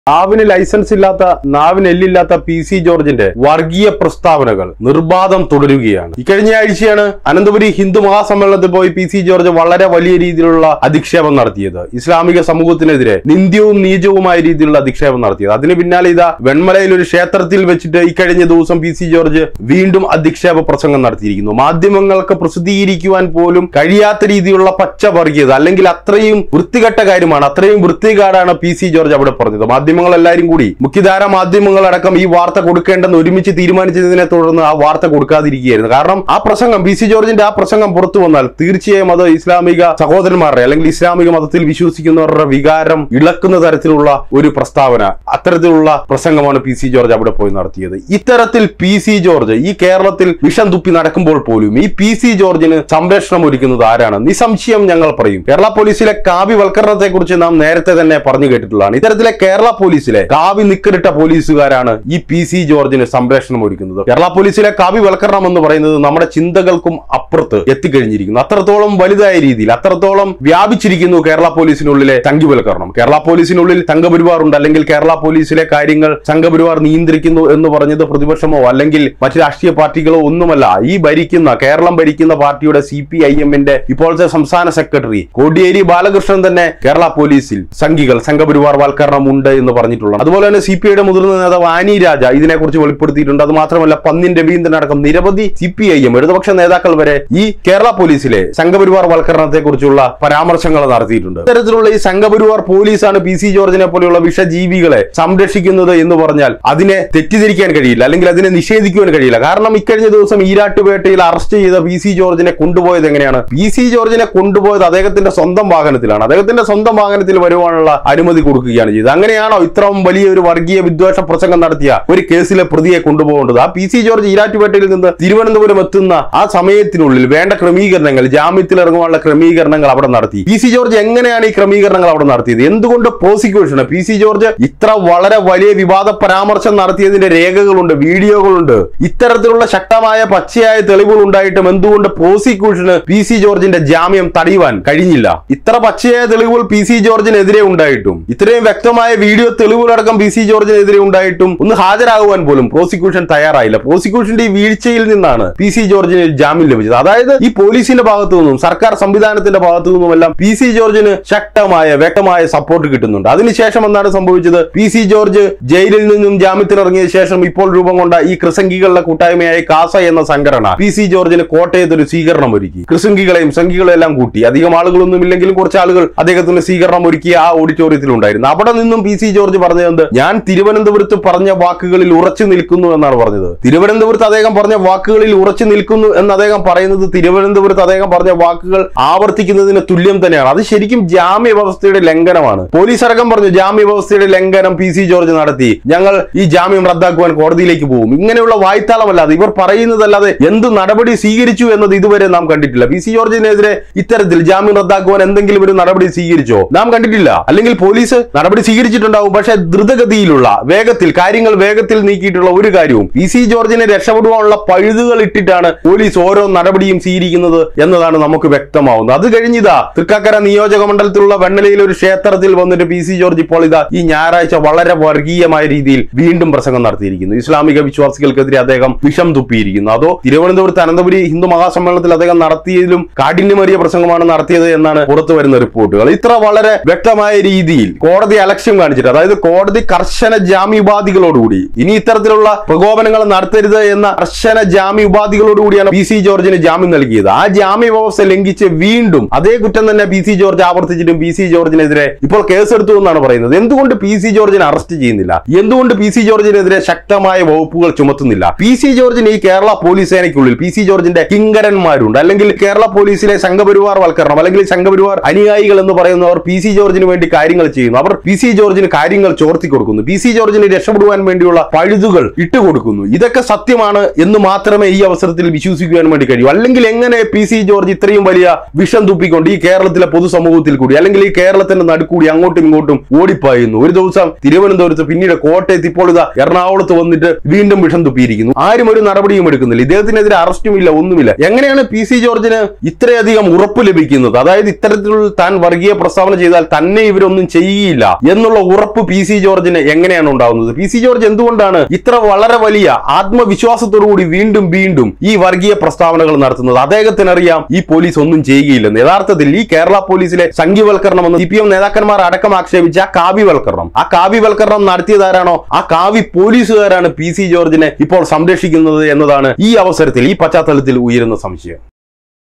നാവിന് ലൈസൻസ് ഇല്ലാത്ത നാവിന് എല്ലില്ലാത്ത പി സി ജോർജിന്റെ വർഗീയ പ്രസ്താവനകൾ നിർബാധം തുടരുകയാണ് ഇക്കഴിഞ്ഞ ആഴ്ചയാണ് അനന്തപുരി ഹിന്ദു മഹാസമ്മേളനത്തിൽ പോയി പി സി ജോർജ് വളരെ വലിയ രീതിയിലുള്ള അധിക്ഷേപം നടത്തിയത് ഇസ്ലാമിക സമൂഹത്തിനെതിരെ നിന്ദ്യവും നീചവുമായ രീതിയിലുള്ള അധിക്ഷേപം നടത്തിയത് അതിന് പിന്നാലെ ഇതാ വെൺമലയിൽ ഒരു ക്ഷേത്രത്തിൽ വെച്ചിട്ട് ഇക്കഴിഞ്ഞ ദിവസം പി സി ജോർജ് വീണ്ടും അധിക്ഷേപ പ്രസംഗം നടത്തിയിരിക്കുന്നു മാധ്യമങ്ങൾക്ക് പ്രസിദ്ധീകരിക്കുവാൻ പോലും കഴിയാത്ത രീതിയിലുള്ള പച്ച വർഗീയത അല്ലെങ്കിൽ അത്രയും വൃത്തികെട്ട കാര്യമാണ് അത്രയും വൃത്തികേടാണ് പി സി ജോർജ് അവിടെ പറഞ്ഞത് മാധ്യമങ്ങൾ എല്ലാവരും കൂടി മുഖ്യധാര മാധ്യമങ്ങളടക്കം ഈ വാർത്ത കൊടുക്കേണ്ടെന്ന് ഒരുമിച്ച് തീരുമാനിച്ചതിനെ തുടർന്ന് ആ വാർത്ത കൊടുക്കാതിരിക്കുകയായിരുന്നു കാരണം ആ പ്രസംഗം പി സി ജോർജിന്റെ ആ പ്രസംഗം പുറത്തു വന്നാൽ തീർച്ചയായും അത് ഇസ്ലാമിക സഹോദരന്മാരുടെ അല്ലെങ്കിൽ ഇസ്ലാമിക മതത്തിൽ വിശ്വസിക്കുന്നവരുടെ വികാരം ഇളക്കുന്ന തരത്തിലുള്ള ഒരു പ്രസ്താവന അത്തരത്തിലുള്ള പ്രസംഗമാണ് പി സി ജോർജ് അവിടെ പോയി നടത്തിയത് ഇത്തരത്തിൽ പി സി ജോർജ് ഈ കേരളത്തിൽ വിഷം തുപ്പി നടക്കുമ്പോൾ പോലും ഈ പി സി ജോർജിന് സംരക്ഷണം ഒരുക്കുന്നത് ആരാണ് നിസംശയം ഞങ്ങൾ പറയും കേരള പോലീസിലെ കാവ്യവൽക്കരണത്തെ കുറിച്ച് നാം നേരത്തെ തന്നെ പറഞ്ഞു കേട്ടിട്ടുള്ളതാണ് ഇത്തരത്തിലെ കേരള പോലീസിലെ കാവി നിക്കറിട്ട പോലീസുകാരാണ് ഈ പി സി ജോർജിന് സംരക്ഷണം ഒരുക്കുന്നത് കേരള പോലീസിലെ കാവ്യവൽക്കരണം എന്ന് പറയുന്നത് നമ്മുടെ ചിന്തകൾക്കും അപ്പുറത്ത് എത്തിക്കഴിഞ്ഞിരിക്കുന്നു അത്രത്തോളം വലുതായ രീതിയിൽ അത്രത്തോളം വ്യാപിച്ചിരിക്കുന്നു കേരള പോലീസിനുള്ളിലെ സംഘ്യവൽക്കരണം കേരള പോലീസിനുള്ളിൽ സംഘപരിവാർ ഉണ്ട് അല്ലെങ്കിൽ കേരള പോലീസിലെ കാര്യങ്ങൾ സംഘപരിവാർ നിയന്ത്രിക്കുന്നു എന്ന് പറഞ്ഞത് പ്രതിപക്ഷമോ അല്ലെങ്കിൽ മറ്റ് രാഷ്ട്രീയ പാർട്ടികളോ ഒന്നുമല്ല ഈ ഭരിക്കുന്ന കേരളം ഭരിക്കുന്ന പാർട്ടിയുടെ സി പി ഐ എമ്മിന്റെ ഇപ്പോഴത്തെ സംസ്ഥാന സെക്രട്ടറി കോടിയേരി ബാലകൃഷ്ണൻ തന്നെ കേരള പോലീസിൽ സംഘികൾ സംഘപരിവാർ വൽക്കരണം ഉണ്ട് എന്ന് പറഞ്ഞിട്ടുള്ളത് അതുപോലെ തന്നെ സി പി ഐയുടെ മുതിർന്ന നേതാവ് ആനി രാജ ഇതിനെക്കുറിച്ച് വെളിപ്പെടുത്തിയിട്ടുണ്ട് അത് മാത്രമല്ല പന്നിൻ രവീന്ദ്രൻ അടക്കം നിരവധി സി പി ഐ എം ഇടതുപക്ഷ നേതാക്കൾ വരെ ഈ കേരള പോലീസിലെ സംഘപരിവാർ വൽക്കരണത്തെ കുറിച്ചുള്ള പരാമർശങ്ങൾ നടത്തിയിട്ടുണ്ട് ഇത്തരത്തിലുള്ള ഈ സംഘപരിവാർ പോലീസാണ് പി സി ജോർജിനെ പോലെയുള്ള വിഷജീവികളെ സംരക്ഷിക്കുന്നത് എന്ന് പറഞ്ഞാൽ അതിനെ തെറ്റിദ്ധരിക്കാൻ കഴിയില്ല അല്ലെങ്കിൽ അതിനെ നിഷേധിക്കുവാൻ കഴിയില്ല കാരണം ഇക്കഴിഞ്ഞ ദിവസം ഈരാട്ടുപേട്ടയിൽ അറസ്റ്റ് ചെയ്ത പി സി ജോർജിനെ കൊണ്ടുപോയത് എങ്ങനെയാണ് പി സി ജോർജിനെ കൊണ്ടുപോയത് അദ്ദേഹത്തിന്റെ സ്വന്തം വാഹനത്തിലാണ് അദ്ദേഹത്തിന്റെ സ്വന്തം വാഹനത്തിൽ വരുവാനുള്ള അനുമതി കൊടുക്കുകയാണ് ചെയ്തത് അങ്ങനെയാണോ ഇത്രയും വലിയ ഒരു വർഗീയ വിദ്വേഷ പ്രസംഗം നടത്തിയ ഒരു കേസിലെ പ്രതിയെ കൊണ്ടുപോകേണ്ടത് ആ പി സി ജോർജ് ഈരാറ്റുപേട്ടയിൽ നിന്ന് തിരുവനന്തപുരം എത്തുന്ന ആ സമയത്തിനുള്ളിൽ വേണ്ട ക്രമീകരണങ്ങൾ ജാമ്യത്തിൽ ഇറങ്ങുവാനുള്ള ക്രമീകരണങ്ങൾ അവിടെ നടത്തി പി സി ജോർജ് എങ്ങനെയാണ് ഈ ക്രമീകരണങ്ങൾ അവിടെ നടത്തിയത് എന്തുകൊണ്ട് പ്രോസിക്യൂഷൻ പി സി ജോർജ് ഇത്ര വളരെ വലിയ വിവാദ പരാമർശം നടത്തിയതിന്റെ രേഖകളുണ്ട് വീഡിയോകളുണ്ട് ഇത്തരത്തിലുള്ള ശക്തമായ പച്ചയായ തെളിവുകൾ ഉണ്ടായിട്ടും എന്തുകൊണ്ട് പ്രോസിക്യൂഷന് പി സി ജോർജിന്റെ ജാമ്യം തടയുവാൻ കഴിഞ്ഞില്ല ഇത്ര പച്ചയായ തെളിവുകൾ പി സി ജോർജിനെതിരെ ഉണ്ടായിട്ടും ഇത്രയും വ്യക്തമായ വീഡിയോ തെളിവുകളടക്കം പി സി ജോർജിനെതിരെ ഉണ്ടായിട്ടും ഒന്ന് ഹാജരാകുവാൻ പോലും പ്രോസിക്യൂഷൻ തയ്യാറായില്ല പ്രോസിക്യൂഷന്റെ ഈ വീഴ്ചയിൽ നിന്നാണ് പി സി ജോർജിന് ജാമ്യം ലഭിച്ചത് അതായത് ഈ പോലീസിന്റെ ഭാഗത്തു നിന്നും സർക്കാർ സംവിധാനത്തിന്റെ ഭാഗത്തു നിന്നുമെല്ലാം പി സി ജോർജിന് ശക്തമായ വ്യക്തമായ സപ്പോർട്ട് കിട്ടുന്നുണ്ട് അതിനുശേഷം എന്താണ് സംഭവിച്ചത് പി സി ജോർജ് ജയിലിൽ നിന്നും ജാമ്യത്തിലിറങ്ങിയ ശേഷം ഇപ്പോൾ രൂപം കൊണ്ട ഈ കൃസംഗികളുടെ കൂട്ടായ്മയായ കാസ എന്ന സംഘടന പി സി ജോർജിന് കോട്ടയത്ത് ഒരു സ്വീകരണം ഒരുക്കി കൃസംഗികളെയും സംഘികളെയും എല്ലാം കൂട്ടി അധികം ആളുകളൊന്നും ഇല്ലെങ്കിലും കുറച്ച് ആളുകൾ അദ്ദേഹത്തിന് സ്വീകരണം ഒരുക്കിയ ആ ഓഡിറ്റോറിയത്തിൽ ഉണ്ടായിരുന്നു അവിടെ നിന്നും പി സി ജോർജ് പറഞ്ഞത് ഞാൻ തിരുവനന്തപുരത്ത് പറഞ്ഞ വാക്കുകളിൽ ഉറച്ചു നിൽക്കുന്നു എന്നാണ് പറഞ്ഞത് തിരുവനന്തപുരത്ത് അദ്ദേഹം പറഞ്ഞ വാക്കുകളിൽ ഉറച്ചു നിൽക്കുന്നു എന്ന് അദ്ദേഹം പറയുന്നത് തിരുവനന്തപുരത്ത് അദ്ദേഹം പറഞ്ഞ വാക്കുകൾ ആവർത്തിക്കുന്നതിന് തുല്യം തന്നെയാണ് അത് ശരിക്കും ജാമ്യ വ്യവസ്ഥയുടെ ലംഘനമാണ് പോലീസ് അടക്കം പറഞ്ഞു ജാമ്യ വ്യവസ്ഥയുടെ ലംഘനം പി സി ജോർജ് നടത്തി ഞങ്ങൾ ഈ ജാമ്യം റദ്ദാക്കുവാൻ കോടതിയിലേക്ക് പോകും ഇങ്ങനെയുള്ള വായ്ത്താളമല്ലാതെ ഇവർ പറയുന്നതല്ലാതെ എന്ത് നടപടി സ്വീകരിച്ചു എന്നത് ഇതുവരെ നാം കണ്ടിട്ടില്ല പി സി ജോർജിനെതിരെ ഇത്തരത്തിൽ ജാമ്യം റദ്ദാക്കുവാൻ എന്തെങ്കിലും ഒരു നടപടി സ്വീകരിച്ചോ നാം കണ്ടിട്ടില്ല അല്ലെങ്കിൽ പോലീസ് നടപടി സ്വീകരിച്ചിട്ടുണ്ടാവും പക്ഷേ ദ്രുതഗതിയിലുള്ള വേഗത്തിൽ കാര്യങ്ങൾ വേഗത്തിൽ നീക്കിയിട്ടുള്ള ഒരു കാര്യവും പി സി ജോർജിനെ രക്ഷപ്പെടുവാനുള്ള പഴുതുകൾ ഇട്ടിട്ടാണ് പോലീസ് ഓരോ നടപടിയും സ്വീകരിക്കുന്നത് എന്നതാണ് നമുക്ക് വ്യക്തമാവുന്നത് അത് കഴിഞ്ഞിതാ തൃക്കാക്കര നിയോജക മണ്ഡലത്തിലുള്ള വെണ്ണലയിൽ ഒരു ക്ഷേത്രത്തിൽ വന്നിട്ട് പി സി ജോർജ് ഇപ്പോൾ ഇതാ ഈ ഞായറാഴ്ച വളരെ വർഗീയമായ രീതിയിൽ വീണ്ടും പ്രസംഗം നടത്തിയിരിക്കുന്നു ഇസ്ലാമിക വിശ്വാസികൾക്കെതിരെ അദ്ദേഹം വിഷം തുപ്പിയിരിക്കുന്നു അതോ തിരുവനന്തപുരത്ത് അനന്തപുരി ഹിന്ദു മഹാസമ്മേളനത്തിൽ അദ്ദേഹം നടത്തിയതിലും കാഠിന്യമേറിയ പ്രസംഗമാണ് നടത്തിയത് എന്നാണ് പുറത്തു വരുന്ന റിപ്പോർട്ടുകൾ ഇത്ര വളരെ വ്യക്തമായ രീതിയിൽ കോടതി അലക്ഷ്യം കാണിച്ചിട്ട് അതായത് കോടതി കർശന ജാമ്യോപാധികളോടുകൂടി ഇനി ഇത്തരത്തിലുള്ള പ്രകോപനങ്ങൾ നടത്തരുത് എന്ന കർശന ജാമ്യോപാധികളോടുകൂടിയാണ് പി സി ജോർജിന് ജാമ്യം നൽകിയത് ആ ജാമ്യ വ്യവസ്ഥ ലംഘിച്ച് വീണ്ടും അതേ കുറ്റം തന്നെ പി സി ജോർജ് ആവർത്തിച്ചിട്ടും പി സി ജോർജിനെതിരെ ഇപ്പോൾ കേസെടുത്തു എന്നാണ് പറയുന്നത് എന്തുകൊണ്ട് പി സി ജോർജിനെ അറസ്റ്റ് ചെയ്യുന്നില്ല എന്തുകൊണ്ട് പി സി ജോർജിനെതിരെ ശക്തമായ വകുപ്പുകൾ ചുമത്തുന്നില്ല പി സി ജോർജിന് ഈ കേരള പോലീസ് സേനയ്ക്കുള്ളിൽ പി സി ജോർജിന്റെ കിങ്കരന്മാരുണ്ട് അല്ലെങ്കിൽ കേരള പോലീസിലെ സംഘപരിവാർ വൽക്കരണം അല്ലെങ്കിൽ സംഘപരിവാർ അനുയായികൾ എന്ന് പറയുന്നവർ പി സി ജോർജിന് വേണ്ടി കാര്യങ്ങൾ ചെയ്യുന്നു അവർ പി സി ജോർജിന് കാര്യങ്ങൾ ചോർത്തി കൊടുക്കുന്നു പി സി ജോർജിന് രക്ഷപ്പെടുവാൻ വേണ്ടിയുള്ള പഴുതുകൾ ഇട്ടുകൊടുക്കുന്നു ഇതൊക്കെ സത്യമാണ് എന്ന് മാത്രമേ ഈ അവസരത്തിൽ വിശ്വസിക്കുവാൻ വേണ്ടി കഴിയൂ അല്ലെങ്കിൽ എങ്ങനെ പി സി ജോർജ് ഇത്രയും വലിയ വിഷം തുപ്പിക്കൊണ്ട് ഈ കേരളത്തിലെ പൊതുസമൂഹത്തിൽ കൂടി അല്ലെങ്കിൽ ഈ കേരളത്തിന്റെ നടുക്കൂടി അങ്ങോട്ടും ഇങ്ങോട്ടും ഓടിപ്പായുന്നു ഒരു ദിവസം തിരുവനന്തപുരത്ത് പിന്നീട് കോട്ടയത്ത് ഇപ്പോൾ ഇതാ എറണാകുളത്ത് വന്നിട്ട് വീണ്ടും വിഷം തുപ്പിയിരിക്കുന്നു ആരും ഒരു നടപടിയും എടുക്കുന്നില്ല ഇദ്ദേഹത്തിനെതിരെ അറസ്റ്റും ഇല്ല ഒന്നുമില്ല എങ്ങനെയാണ് പി സി ജോർജിന് ഇത്രയധികം ഉറപ്പ് ലഭിക്കുന്നത് അതായത് ഇത്തരത്തിലുള്ള താൻ വർഗീയ പ്രസ്താവന ചെയ്താൽ തന്നെ ഇവരൊന്നും ചെയ്യുകയില്ല എന്നുള്ള ഉറപ്പ് ഉറപ്പ് പി സി ജോർജിന് എങ്ങനെയാണ് ഉണ്ടാവുന്നത് പി സി ജോർജ് എന്തുകൊണ്ടാണ് ഇത്ര വളരെ വലിയ ആത്മവിശ്വാസത്തോടുകൂടി വീണ്ടും വീണ്ടും ഈ വർഗീയ പ്രസ്താവനകൾ നടത്തുന്നത് അദ്ദേഹത്തിന് അറിയാം ഈ പോലീസ് ഒന്നും ചെയ്യുകയില്ലെന്ന് യഥാർത്ഥത്തിൽ ഈ കേരള പോലീസിലെ സംഘീവൽക്കരണം എന്ന് സി പി എം നേതാക്കന്മാർ അടക്കം ആക്ഷേപിച്ച ആ കാവ്യവൽക്കരണം ആ കാവ്യവൽക്കരണം നടത്തിയതാരാണോ ആ കാവ്യ പോലീസുകാരാണ് പി സി ജോർജിനെ ഇപ്പോൾ സംരക്ഷിക്കുന്നത് എന്നതാണ് ഈ അവസരത്തിൽ ഈ പശ്ചാത്തലത്തിൽ ഉയരുന്ന സംശയം